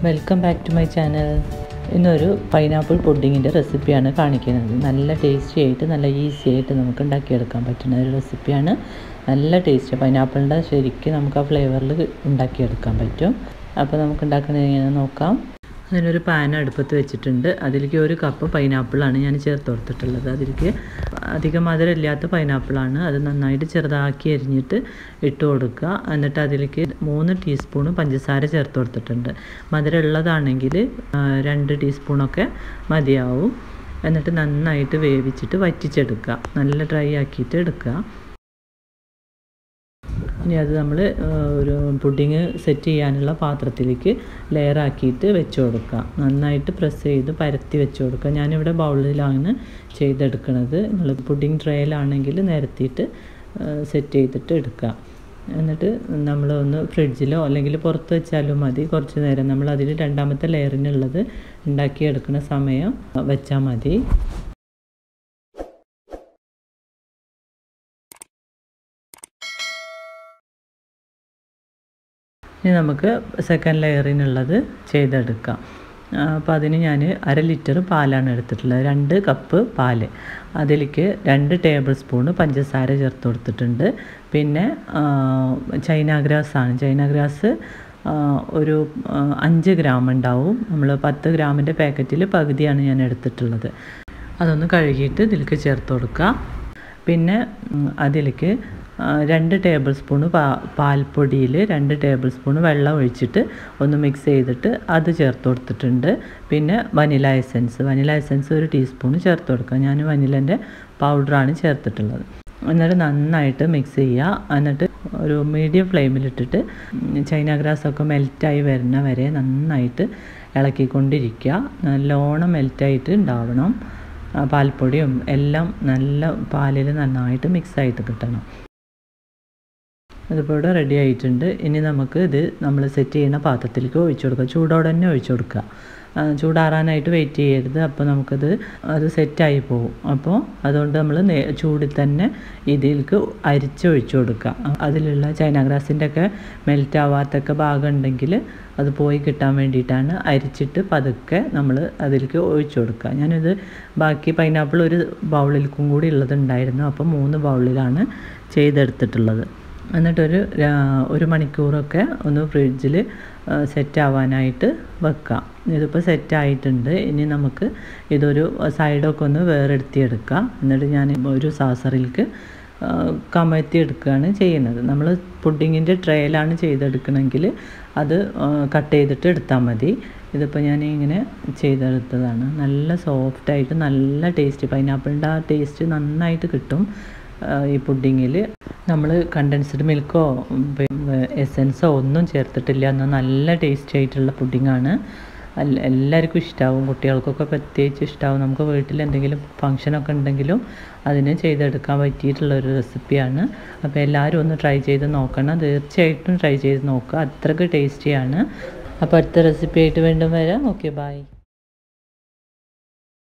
welcome back to my channel ഇന്നൊരു pineapple പുഡിങ്ങിൻ്റെ റെസിപ്പിയാണ് കാണിക്കുന്നത് നല്ല ടേസ്റ്റി ആയിട്ട് നല്ല ഈസി ആയിട്ട് നമുക്ക് ഉണ്ടാക്കിയെടുക്കാൻ പറ്റുന്ന ഒരു റെസിപ്പിയാണ് നല്ല ടേസ്റ്റ് പൈനാപ്പിളിൻ്റെ ശരിക്കും നമുക്ക് ആ ഫ്ലേവറിൽ ഉണ്ടാക്കിയെടുക്കാൻ പറ്റും അപ്പോൾ നമുക്ക് ഉണ്ടാക്കുന്നത് എങ്ങനെ നോക്കാം അതിനൊരു പാൻ അടുപ്പത്ത് വെച്ചിട്ടുണ്ട് അതിലേക്ക് ഒരു കപ്പ് പൈനാപ്പിളാണ് ഞാൻ ചേർത്ത് കൊടുത്തിട്ടുള്ളത് അതിലേക്ക് അധികം മധുരമില്ലാത്ത പൈനാപ്പിളാണ് അത് നന്നായിട്ട് ചെറുതാക്കി അരിഞ്ഞിട്ട് ഇട്ട് കൊടുക്കുക എന്നിട്ട് അതിലേക്ക് മൂന്ന് ടീസ്പൂണ് പഞ്ചസാര ചേർത്ത് കൊടുത്തിട്ടുണ്ട് മധുരം ഉള്ളതാണെങ്കിൽ രണ്ട് ടീസ്പൂണൊക്കെ മതിയാവും എന്നിട്ട് നന്നായിട്ട് വേവിച്ചിട്ട് വറ്റിച്ചെടുക്കുക നല്ല ഡ്രൈ ആക്കിയിട്ട് എടുക്കുക ഇനി അത് നമ്മൾ ഒരു പുഡിങ് സെറ്റ് ചെയ്യാനുള്ള പാത്രത്തിലേക്ക് ലെയറാക്കിയിട്ട് വെച്ച് കൊടുക്കുക നന്നായിട്ട് പ്രസ് ചെയ്ത് പരത്തി വെച്ച് കൊടുക്കുക ഞാനിവിടെ ബൗളിലാണ് ചെയ്തെടുക്കുന്നത് നിങ്ങൾ പുഡിങ് ട്രേയിലാണെങ്കിൽ നിരത്തിയിട്ട് സെറ്റ് ചെയ്തിട്ട് എടുക്കുക എന്നിട്ട് നമ്മൾ ഒന്ന് ഫ്രിഡ്ജിലോ അല്ലെങ്കിൽ പുറത്ത് വെച്ചാലും മതി കുറച്ച് നേരം നമ്മൾ അതിൽ രണ്ടാമത്തെ ലെയറിനുള്ളത് ഉണ്ടാക്കിയെടുക്കുന്ന സമയം വെച്ചാൽ മതി ഇനി നമുക്ക് സെക്കൻഡ് ലെയറിനുള്ളത് ചെയ്തെടുക്കാം അപ്പോൾ അതിന് ഞാൻ അര ലിറ്റർ പാലാണ് എടുത്തിട്ടുള്ളത് രണ്ട് കപ്പ് പാല് അതിലേക്ക് രണ്ട് ടേബിൾ സ്പൂണ് പഞ്ചസാര ചേർത്ത് കൊടുത്തിട്ടുണ്ട് പിന്നെ ചൈന ഗ്രാസ് ആണ് ചൈന ഗ്രാസ് ഒരു അഞ്ച് ഗ്രാം ഉണ്ടാവും നമ്മൾ പത്ത് ഗ്രാമിൻ്റെ പാക്കറ്റിൽ പകുതിയാണ് ഞാൻ എടുത്തിട്ടുള്ളത് അതൊന്ന് കഴുകിയിട്ട് ഇതിലേക്ക് ചേർത്ത് കൊടുക്കുക പിന്നെ അതിലേക്ക് രണ്ട് ടേബിൾ സ്പൂണ് പാ പാൽപ്പൊടിയിൽ രണ്ട് ടേബിൾ സ്പൂണ് വെള്ളം ഒഴിച്ചിട്ട് ഒന്ന് മിക്സ് ചെയ്തിട്ട് അത് ചേർത്ത് കൊടുത്തിട്ടുണ്ട് പിന്നെ വനില എസൻസ് വനില എസൻസ് ഒരു ടീസ്പൂൺ ചേർത്ത് കൊടുക്കുക ഞാൻ വനിലൻ്റെ പൗഡറാണ് ചേർത്തിട്ടുള്ളത് എന്നിട്ട് നന്നായിട്ട് മിക്സ് ചെയ്യുക എന്നിട്ട് ഒരു മീഡിയം ഫ്ലെയിമിലിട്ടിട്ട് ചൈന ഗ്രാസൊക്കെ മെൽറ്റായി വരുന്ന വരെ നന്നായിട്ട് ഇളക്കിക്കൊണ്ടിരിക്കുക നല്ലോണം മെൽറ്റായിട്ട് ഉണ്ടാവണം പാൽപ്പൊടിയും എല്ലാം നല്ല പാലിൽ നന്നായിട്ട് മിക്സായിട്ട് കിട്ടണം അതിപ്പോൾ ഇവിടെ റെഡി ആയിട്ടുണ്ട് ഇനി നമുക്ക് ഇത് നമ്മൾ സെറ്റ് ചെയ്യുന്ന പാത്രത്തിലേക്ക് ഒഴിച്ചു കൊടുക്കുക ചൂടോടെ തന്നെ ഒഴിച്ചു കൊടുക്കുക ചൂടാറാനായിട്ട് വെയിറ്റ് ചെയ്യരുത് അപ്പോൾ നമുക്കത് അത് സെറ്റായി പോകും അപ്പോൾ അതുകൊണ്ട് നമ്മൾ ചൂടിൽ തന്നെ ഇതിലേക്ക് അരിച്ച് ഒഴിച്ചു കൊടുക്കുക അതിലുള്ള ചൈന ഗ്രാസിൻ്റെ ഒക്കെ മെൽറ്റ് ആവാത്തൊക്കെ ഭാഗം ഉണ്ടെങ്കിൽ അത് പോയി കിട്ടാൻ വേണ്ടിയിട്ടാണ് അരിച്ചിട്ട് പതുക്കെ നമ്മൾ അതിലേക്ക് ഒഴിച്ചു കൊടുക്കുക ഞാനിത് ബാക്കി പൈനാപ്പിൾ ഒരു ബൗളിൽക്കും കൂടി ഉള്ളതുണ്ടായിരുന്നു അപ്പോൾ മൂന്ന് ബൗളിലാണ് ചെയ്തെടുത്തിട്ടുള്ളത് എന്നിട്ടൊരു ഒരു മണിക്കൂറൊക്കെ ഒന്ന് ഫ്രിഡ്ജിൽ സെറ്റ് ആവാനായിട്ട് വെക്കാം ഇതിപ്പോൾ സെറ്റ് ആയിട്ടുണ്ട് ഇനി നമുക്ക് ഇതൊരു സൈഡൊക്കെ ഒന്ന് വേറെടുത്തിയെടുക്കാം എന്നിട്ട് ഞാൻ ഒരു സാസറിലേക്ക് കമഴ്ത്തി എടുക്കുകയാണ് ചെയ്യുന്നത് നമ്മൾ പുഡിങ്ങിൻ്റെ ട്രേയിലാണ് ചെയ്തെടുക്കണമെങ്കിൽ അത് കട്ട് ചെയ്തിട്ട് എടുത്താൽ മതി ഇതിപ്പോൾ ഞാൻ ഇങ്ങനെ ചെയ്തെടുത്തതാണ് നല്ല സോഫ്റ്റായിട്ട് നല്ല ടേസ്റ്റ് പൈനാപ്പിളിൻ്റെ ആ ടേസ്റ്റ് നന്നായിട്ട് കിട്ടും ഈ പുഡിങ്ങിൽ നമ്മൾ കണ്ടൻസ്ഡ് മിൽക്കോ എസൻസോ ഒന്നും ചേർത്തിട്ടില്ല എന്നാൽ നല്ല ടേസ്റ്റി ആയിട്ടുള്ള പുഡിങ്ങാണ് എല്ലാവർക്കും ഇഷ്ടമാവും കുട്ടികൾക്കൊക്കെ പ്രത്യേകിച്ച് ഇഷ്ടമാവും നമുക്ക് വീട്ടിൽ എന്തെങ്കിലും ഫങ്ഷനൊക്കെ ഉണ്ടെങ്കിലും അതിന് ചെയ്തെടുക്കാൻ പറ്റിയിട്ടുള്ള ഒരു റെസിപ്പിയാണ് അപ്പോൾ എല്ലാവരും ഒന്ന് ട്രൈ ചെയ്ത് നോക്കണം തീർച്ചയായിട്ടും ട്രൈ ചെയ്ത് നോക്കുക അത്രയ്ക്ക് ടേസ്റ്റിയാണ് അപ്പോൾ അടുത്ത റെസിപ്പി ആയിട്ട് വീണ്ടും വരാം ഓക്കെ ബൈ